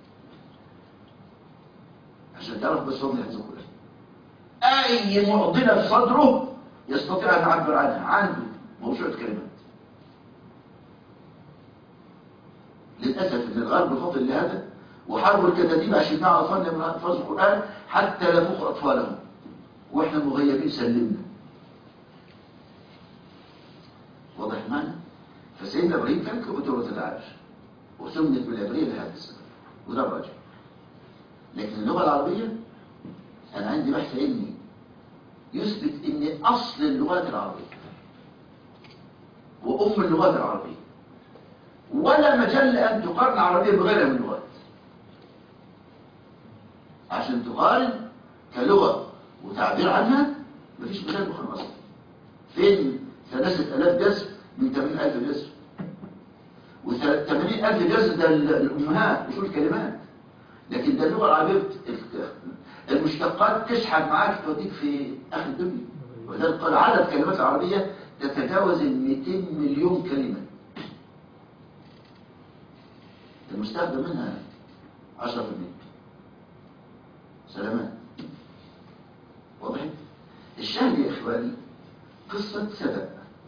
عشان تعرف بس هو يحفظ القرآن أي معضلة في صدره يستطيع أن يعبر عنها عنده موسوعة كلمات للأسف أن الغرب فضل لهذا وحاربوا الكتاتيب عشان يمنعوا أطفالنا من حفظ القرآن حتى لا نفخ أطفالهم وإحنا مغيبين سلمنا واضح المعنى؟ فسيدنا إبراهيم كان كبتورة العرش وسميت بالعبرية لهذا السبب وده الراجع لكن اللغة العربية أنا عندي بحث علمي يثبت ان اصل اللغات العربية وام اللغات العربية ولا مجال ان تقارن العربية بغيرها من اللغات عشان تقارن كلغة وتعبير عنها مفيش مجال مقارنة اصلا فين ثلاثة الاف جسر من 80000 جسر و 80000 جسر ده الامهات اصول الكلمات لكن ده اللغة العربية بت- المشتقات تشحن معاك توديك في اخر الدنيا ولذلك قال عدد كلمات العربية تتجاوز ال 200 مليون كلمة المستخدم منها 10% سلامات واضح الشاهد يا اخواني قصة سبأ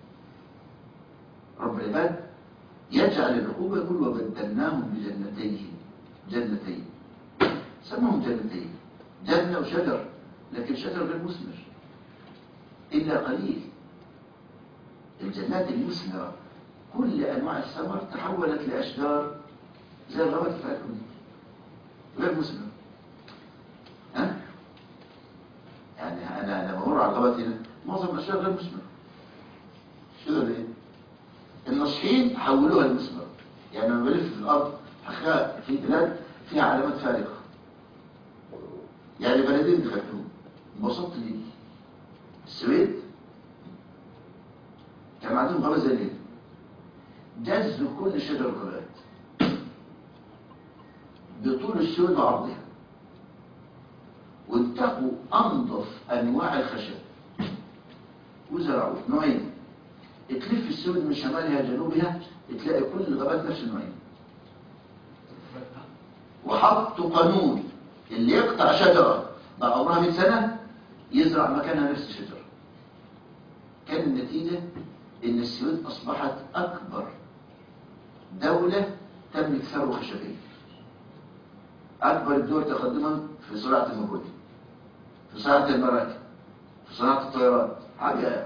رب العباد يجعل العقوبة يقول وبدلناهم بجنتين جنتين سموهم جنتين جنة وشجر لكن شجر غير مثمر إلا قليل الجنات المثمرة كل أنواع الثمر تحولت لأشجار زي الغابات بتاعتكم دي غير مثمرة ها؟ يعني أنا لما بمر على الغابات هنا معظم الأشجار غير مثمرة شجر إيه؟ النصحين حولوها لمثمرة يعني لما بلف في الأرض حقيقة في بلاد فيها علامات فارقة يعني بلدين دخلتهم انبسطت ليه السويد كان عندهم غابة زي دي جز كل شجر الغابات بطول السود وعرضها واتقوا انظف انواع الخشب وزرعوا نوعين تلف السود من شمالها جنوبها تلاقي كل الغابات نفس النوعين وحطوا قانون اللي يقطع شجرة بعد عمرها 100 سنة يزرع مكانها نفس الشجرة كان النتيجة ان السويد اصبحت اكبر دولة تملك ثروة خشبية اكبر الدول تقدما في صناعة المباني في صناعة المراكب في صناعة الطيران حاجة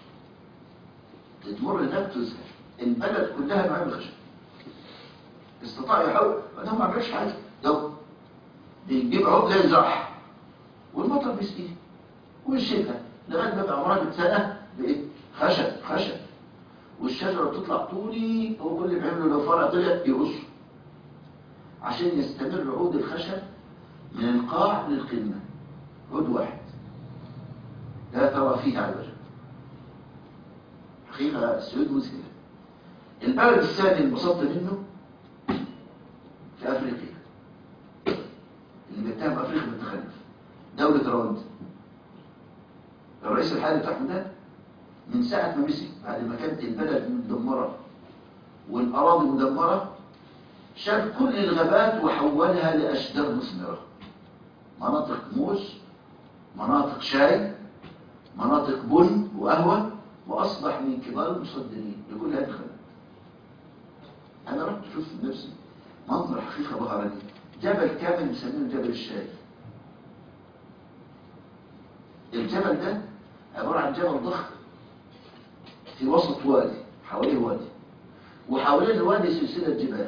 تتمر هناك تزهر البلد كلها نوعين من الخشب استطاعوا يحاولوا انهم ما عملوش حاجه لو بيجيب عقله يزرعها والمطر بيسقيه والشتاء لغايه ما يبقى عمرها 100 سنه بقت خشب خشب والشجره بتطلع طولي هو كل اللي بيعمله لو فرع طلع يقصه عشان يستمر عود الخشب من القاع للقمه عود واحد لا ترى فيه على الوجه حقيقه السويد مذهله البلد الثاني انبسطت منه في افريقيا اللي بيتهم افريقيا بالتخلف دولة رواندا الرئيس الحالي بتاعهم ده من ساعة ما مسك بعد ما كانت البلد مدمرة والأراضي مدمرة شال كل الغابات وحولها لأشجار مثمرة مناطق موز مناطق شاي مناطق بن وقهوة وأصبح من كبار المصدرين لكل هذه الخدمات أنا رحت شفت بنفسي منظر حقيقة بهرني جبل كامل مسمينه جبل الشاي الجبل ده عبارة عن جبل ضخم في وسط وادي حواليه وادي وحوالين الوادي سلسلة جبال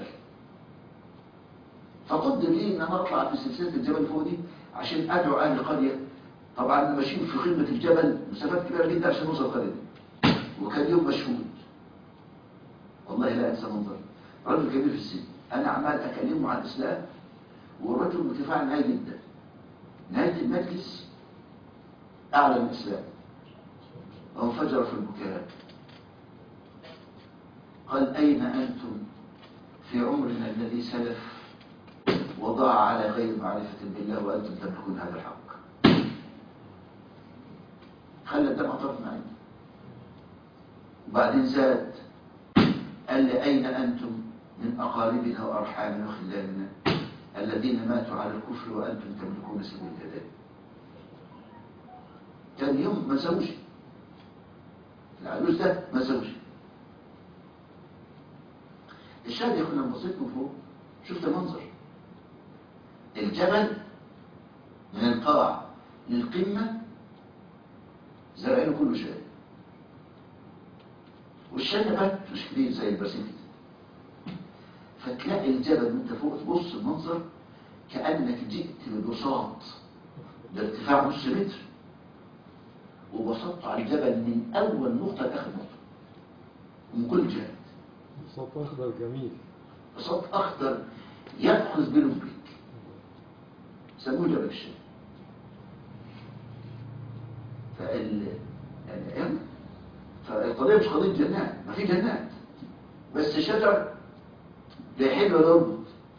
فقدر لي ان انا اطلع في سلسلة الجبل فوق دي عشان ادعو اهل القرية طبعا ماشيين في قمة الجبل مسافات كبيرة جدا عشان نوصل القرية دي وكان يوم مشهود والله لا انسى منظر رجل كبير في السن انا عمال اكلمه عن الاسلام والرجل متفاعل معايا جدا نهايه المجلس اعلن الاسلام وانفجر في البكاء قال اين انتم في عمرنا الذي سلف وضاع على غير معرفه بالله وانتم تملكون هذا الحق خلى الدمع طرف معي وبعدين زاد قال لي اين انتم من أقاربنا وأرحامنا وخلاننا الذين ماتوا على الكفر وأنتم تملكون سبيل الهداية كان يوم ما زوجي العجوز ده ما زوجي الشاهد يا كنا بصيت من فوق شفت منظر الجبل من القاع للقمة زرعينه كله شاي والشاي نبات مش كبير زي البرسيم كده فتلاقي الجبل وانت فوق تبص المنظر كأنك جئت ببساط بارتفاع نص متر وبسطت على الجبل من أول نقطة لآخر نقطة ومن كل جهة صوت أخضر جميل بساط أخضر يأخذ بلبك سموه جبل الشام فال الأيام فالقضية مش قضية جنات ما في جنات بس شجر لا يحل ولا يربط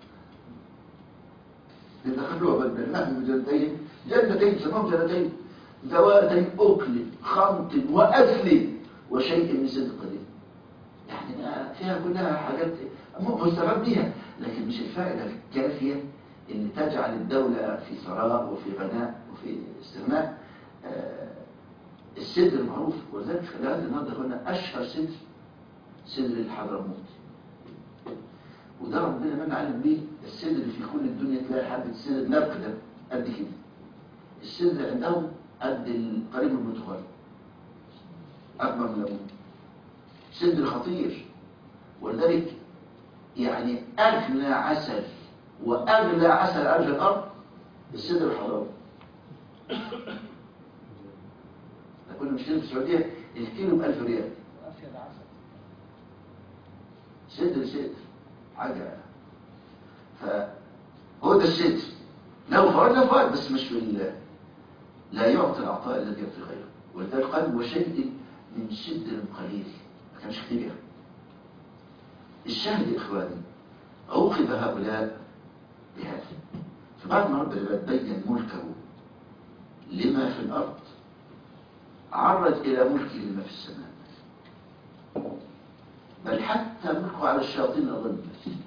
يدخلوها بالبرنامج بجنتين جنتين سماهم جنتين ذواتي أكل خمط وأكل وشيء من صدق قديم يعني ما فيها كلها حاجات مستفاد بيها لكن مش الفائدة الكافية اللي تجعل الدولة في ثراء وفي غناء وفي استغناء آه السدر معروف ولذلك في لغايه النهارده قلنا اشهر سدر سدر الحضرموت وده ربنا من علم بيه السدر في كل الدنيا تلاقي حبه سدر لبق ده قد كده السدر عندهم قد القريب من البرتقال اكبر من الليمون سدر خطير ولذلك يعني اغلى عسل واغلى عسل على الارض السدر الحضرموت كنا بنشتري في السعودية الكيلو ب 1000 ريال أفيد عسل صدر صدر حاجة فهو ده الصدر له فوائد له فوائد بس مش في ال- لا يعطي العطاء الذي يعطي غيره ولذلك قال وشيء من صدر قليل ما كانش كتير يعني الشاهد يا إخواني عوقب هؤلاء بهذا فبعد ما ربنا بين ملكه لما في الأرض عرج إلى ملكه لما في السماء بل حتى ملكه على الشياطين أظن الناس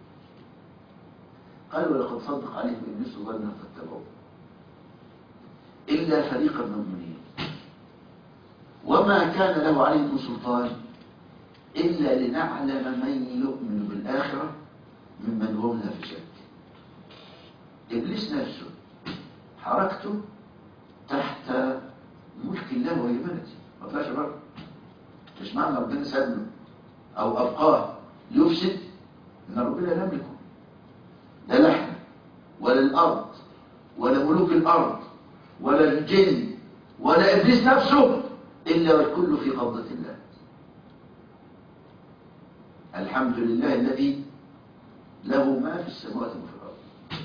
قال ولقد صدق عليهم إبليس ظنا فاتبعوه إلا فريقا من المؤمنين وما كان له عليهم من سلطان إلا لنعلم من يؤمن بالآخرة ممن هم لا في شك إبليس نفسه حركته تحت ملك الله وهيمنته ما طلعش بره مش معنى ربنا سابه أو أبقاه ليفسد إن ربنا لا يملكه لا لحم ولا الأرض ولا ملوك الأرض ولا الجن ولا إبليس نفسه إلا والكل في قبضة الله الحمد لله الذي له ما في السماوات وفي الأرض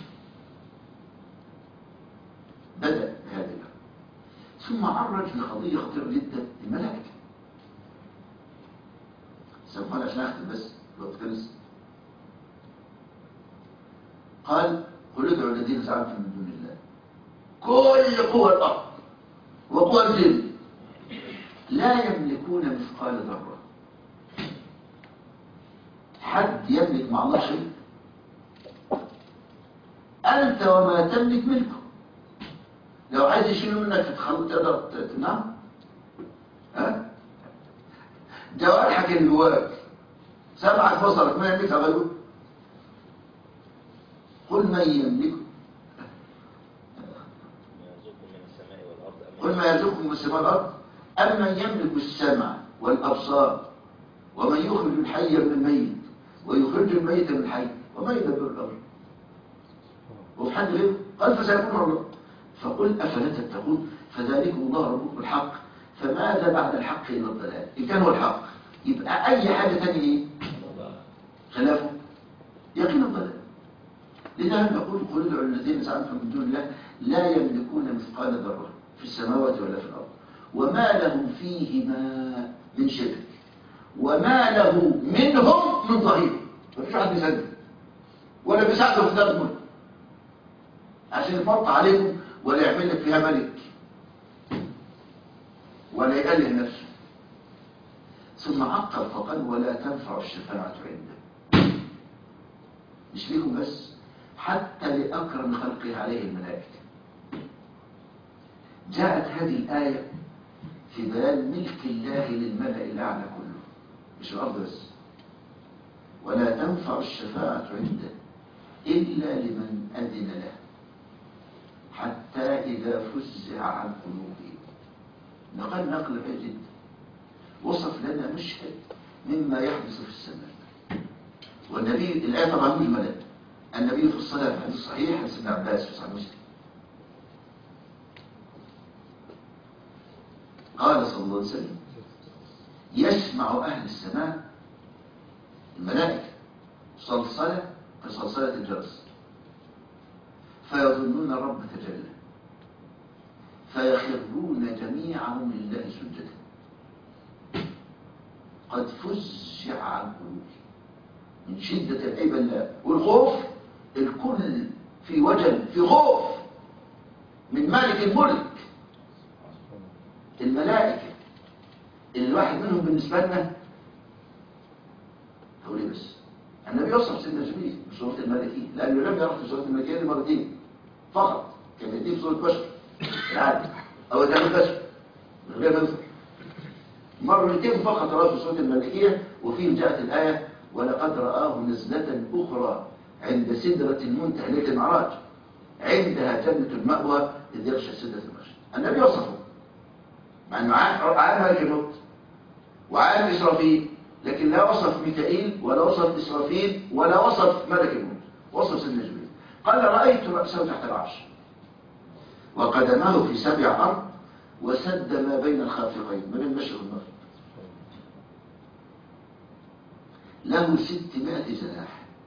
بدأ بهذا الأمر ثم عرج لقضية خطيرة جدا الملائكة سامحوني عشان أختم بس الوقت خلص قال قل ادعوا الذين زعمتم من دون الله كل قوى الأرض وقوى الجن لا يملكون مثقال ذرة حد يملك مع الله شيء أنت وما تملك ملكه لو عايز يشيله منك تتخلط تقدر تنام ها جوارحك اللي جواك سمعك بصرك ما يملكها غيره قل من يملكه يرزقكم من السماء والأرض أم قل ما يرزقكم من السماء والأرض أمن يملك السمع والأبصار ومن يخرج الحي من الميت ويخرج الميت من الحي وما يدبر الأمر وفي حد غيره قال فسيكون الله فقل أفلا تتقون فذلكم الله ربكم الحق فماذا بعد الحق إلا الضلال إن كان هو الحق يبقى أي حاجة تانية إيه خلافه يقين الضلال لذا نقول قل ادعوا الذين زعمتم من دون الله لا يملكون مثقال ذرة في السماوات ولا في الأرض وما لهم فيهما من شرك وما له منهم من ظهير مفيش واحد بيسدد ولا بيساعده في دار الملك عشان يفرط عليكم ولا يعمل لك فيها ملك ولا يأله نفسه ثم عقب فقال ولا تنفع الشفاعة عنده مش ليهم بس حتى لأكرم خلقه عليه الملائكة جاءت هذه الآية في بيان ملك الله للملأ الأعلى كله مش الأرض بس ولا تنفع الشفاعة عنده إلا لمن أذن له حتى إذا فزع عن قلوبهم نقل نقل بعيد جدا وصف لنا مشهد مما يحدث في السماء والنبي الآية طبعا مجملة النبي في الصلاة في الحديث الصحيح حديث ابن عباس في صحيح مسلم قال صلى الله عليه وسلم يسمع أهل السماء الملائكة صلصلة كصلصلة الجرس فيظنون الرب تجلى فيخرون جميعهم لله سجدا قد فزع عن قلوبهم من شدة العيب الله والخوف الكل في وجل في خوف من مالك الملك الملائكة اللي الواحد منهم بالنسبة لنا هقول ايه بس النبي وصف سيدنا جبريل بصورة الملكية لأنه لم يرى في صورة الملكية دي مرتين فقط كان يديه بصورة بشر العادي أو ده بشر من غير منظر مرتين فقط رأى في صورة الملكية وفيه جاءت الآية ولقد رآه نزلة أخرى عند سدرة المنتهى ليلة المعراج عندها جنة المأوى إذ يغشى سدرة المغشى النبي وصفه مع أنه عالم ملك الموت وعالم إسرافيل لكن لا وصف ميكائيل ولا وصف إسرافيل ولا وصف ملك الموت وصف سيدنا جبريل قال رأيت رأسه تحت العرش وقدماه في سبع أرض وسد ما بين الخافقين ما بين المشرق والمغرب له ستمائة جناح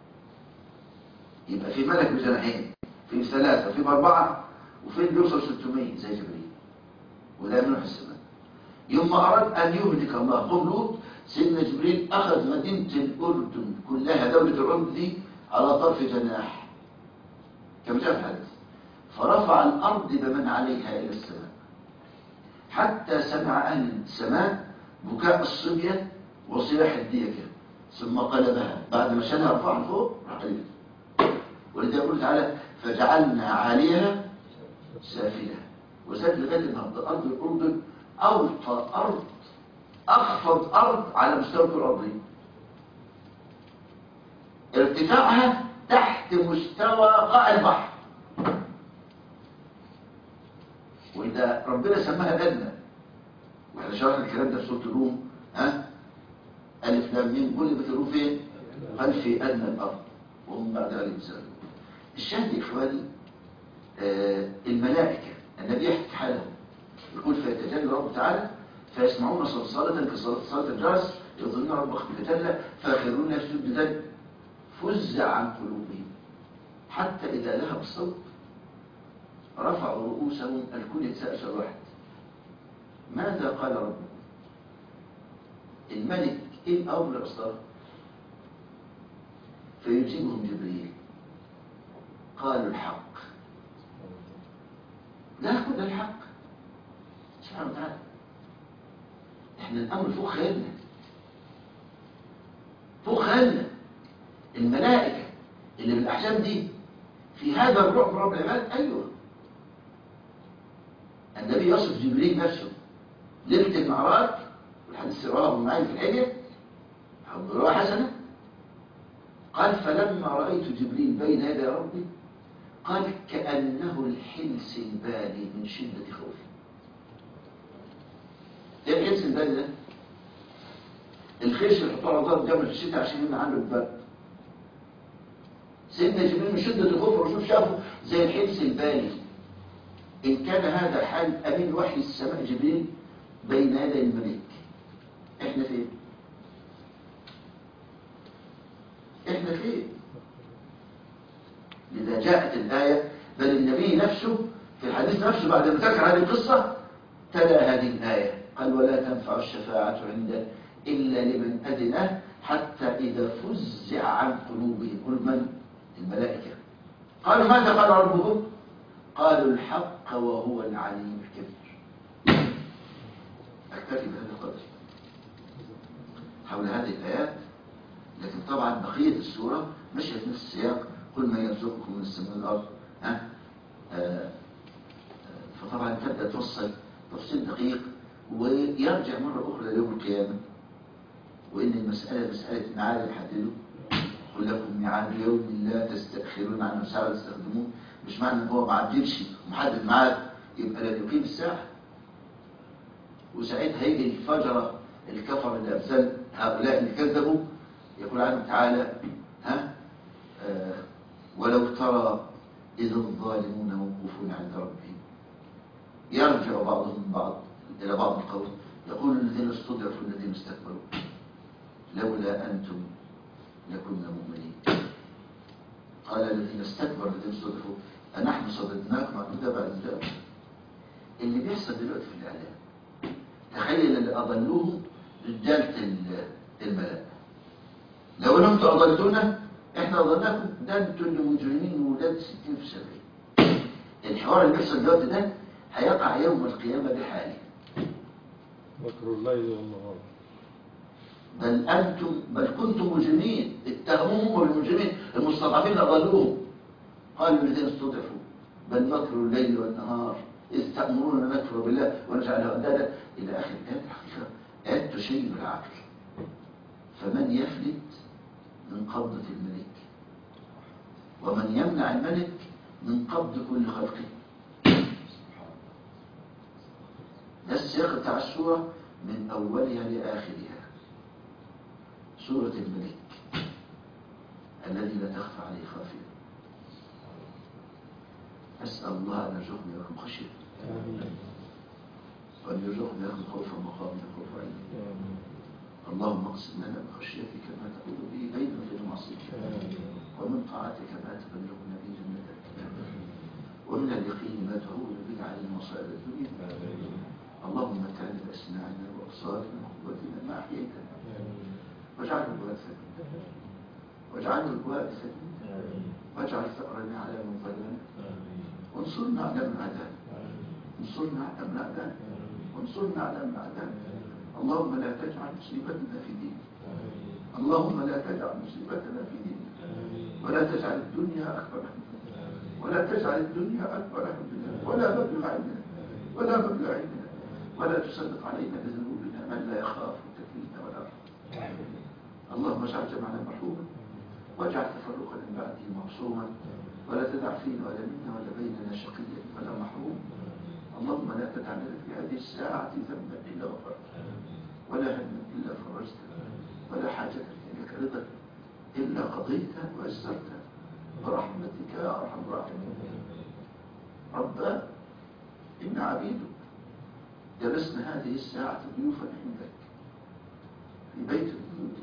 يبقى في ملك بجناحين في ثلاثة في أربعة وفي اللي بيوصل 600 زي جبريل ولا منه في السماء يوم أراد أن يهلك الله قوم لوط سيدنا جبريل أخذ مدينة الأردن كلها دولة الأردن دي على طرف جناح كما جاء في الحديث فرفع الأرض بمن عليها إلى السماء حتى سمع أهل السماء بكاء الصبية وصياح الديكة ثم قلبها بعد ما شالها رفعها فوق راح قلبها ولذا يقول تعالى فجعلنا عليها سافلة وزاد لغاية النهارده أرض الأردن أوطى أرض أخفض أرض على مستوى الكرة الأرضية ارتفاعها تحت مستوى قاع البحر وإذا ربنا سماها جنة واحنا شرحنا الكلام ده في سورة الروم ها ألف لام ميم غلبت الروم فين؟ قال في أدنى الأرض وهم بعد ذلك يسألون الشاهد يا إخواني آه الملائكة النبي يحكي حالهم يقول فيتجلى رب تعالى فيسمعون صلصالة كصلاة الجرس يظنون ربك يتجلى فيخرون سجدا فزع عن قلوبهم حتى إذا لهب الصوت رفعوا رؤوسهم الكل يتساءل واحد ماذا قال ربكم الملك ايه الامر اصدره فيجيبهم جبريل قالوا الحق لا كل الحق سبحانه وتعالى احنا الامر فوق خيالنا فوق خيالنا الملائكه اللي بالاحجام دي في هذا الرعب رب العباد ايوه النبي يصف جبريل نفسه ليله المعراج والحديث رواه ابن معين في الحليه روايه حسنه قال فلما رايت جبريل بين يدي ربي قال كانه الحلس البالي من شده خوفي ايه الحلس البالي ده الخيش اللي يحطوه على ظهر الجبل في الشتاء عشان يمنع عنه البرد سيدنا جبريل من شده الخوف الرسول شافه زي الحلس البالي إن كان هذا حال أمين وحي السماء جبريل بين يدي الملك إحنا فين؟ إحنا فين؟ لذا جاءت الآية بل النبي نفسه في الحديث نفسه بعد ما ذكر هذه القصة تلا هذه الآية قال ولا تنفع الشفاعة عنده إلا لمن أذنه حتى إذا فزع عن قلوبهم قل من؟ الملائكة قالوا ماذا قال ربهم؟ قالوا الحق وهو العليم الكبير أكتفي بهذا القدر حول هذه الآيات لكن طبعا بقية السورة مشيت نفس السياق كل ما يرزقكم من السماء والأرض ها آه آه فطبعا تبدأ توصل تفصيل دقيق ويرجع مرة أخرى ليوم القيامة وإن المسألة مسألة معاد يحدده قل لكم ميعاد يوم لا تستأخرون عنه ساعة تستخدمون مش معنى ان هو ما عدلش ومحدد ميعاد يبقى لا يقيم الساعة وساعتها هيجي الفجرة الكفر الأمثال هؤلاء اللي كذبوا يقول عنه تعالى ها آه ولو ترى إذ الظالمون موقوفون عند ربهم يرجع بعضهم من بعض إلى بعض القول يقول الذين استضعفوا الذين استكبروا لولا أنتم لكنا مؤمنين قال الذين استكبروا الذين استضعفوا أنحن صددناكم عن الهدى بعد الهدى اللي بيحصل دلوقتي في الإعلام تخيل اللي أضلوهم رجالة الملاء لو أنتم أضلتونا إحنا أضلناكم ده أنتم اللي مجرمين وولاد ستين في سبعين الحوار اللي بيحصل دلوقتي ده هيقع يوم القيامة بحاله مكر الليل والنهار بل أنتم بل كنتم مجرمين اتهموهم بالمجرمين المستضعفين أضلوهم قالوا الذين استضعفوا بل مكروا الليل والنهار إذ تأمرون نكفر بالله ونجعله أندادا إلى آخر الآيات الحقيقة آيات تشيب العقل فمن يفلت من قبضة الملك ومن يمنع الملك من قبض كل خلقه ده السياق بتاع السورة من أولها لآخرها سورة الملك الذي لا تخفى عليه خافية أسأل الله أن يرزقني لكم خشية وأن يرزقني لكم خوفا مقامي خوف علمي اللهم اقسم لنا من خشيتك ما تقول به بيننا وبين معصيتك ومن طاعتك ما تبلغنا به جنتك ومن اليقين ما تهون به علينا مصائب الدنيا اللهم متعنا بأسماعنا وأبصارنا وقوتنا ما أحييتنا واجعله الوارث منا واجعله الوارث منا واجعل ثأرنا على من ظلمنا وانصرنا على من عادانا انصرنا على من عادانا وانصرنا على من عادانا اللهم لا تجعل مصيبتنا في ديننا اللهم لا تجعل مصيبتنا في ديننا ولا تجعل الدنيا أكبر همنا ولا تجعل الدنيا أكبر همنا ولا مبلغ علمنا ولا مبلغ علمنا ولا تسلط علينا بذنوبنا من لا يخافك فينا ولا يرحمنا اللهم اجعل جمعنا مرحوما واجعل تفرقنا من بعده معصوما ولا تدع فينا ولا منا ولا بيننا شقيا ولا محروم اللهم لا تدع لنا في هذه الساعة ذنبا إلا غفرته ولا هما إلا فرجته ولا حاجة لك رضا إلا قضيتها ويسرتها برحمتك يا أرحم الراحمين ربنا إن عبيدك جلسنا هذه الساعة ضيوفا عندك في بيت الضيوف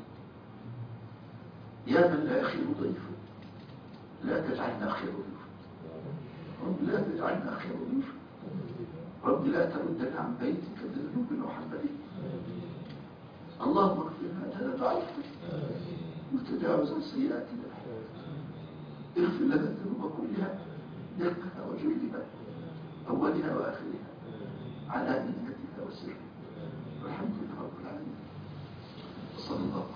يا من لا يخير ضيفه لا تجعلنا خير ضيوف رب لا تجعلنا خير ضيوف رب لا تردنا عن بيتك بذنوب وحبلين اللهم اغفر لنا ضعفنا وتجاوز عن سيئاتنا اغفر لنا الذنوب كلها دقها وجلدها أولها وآخرها على نيتك وسرها والحمد لله رب العالمين صلى الله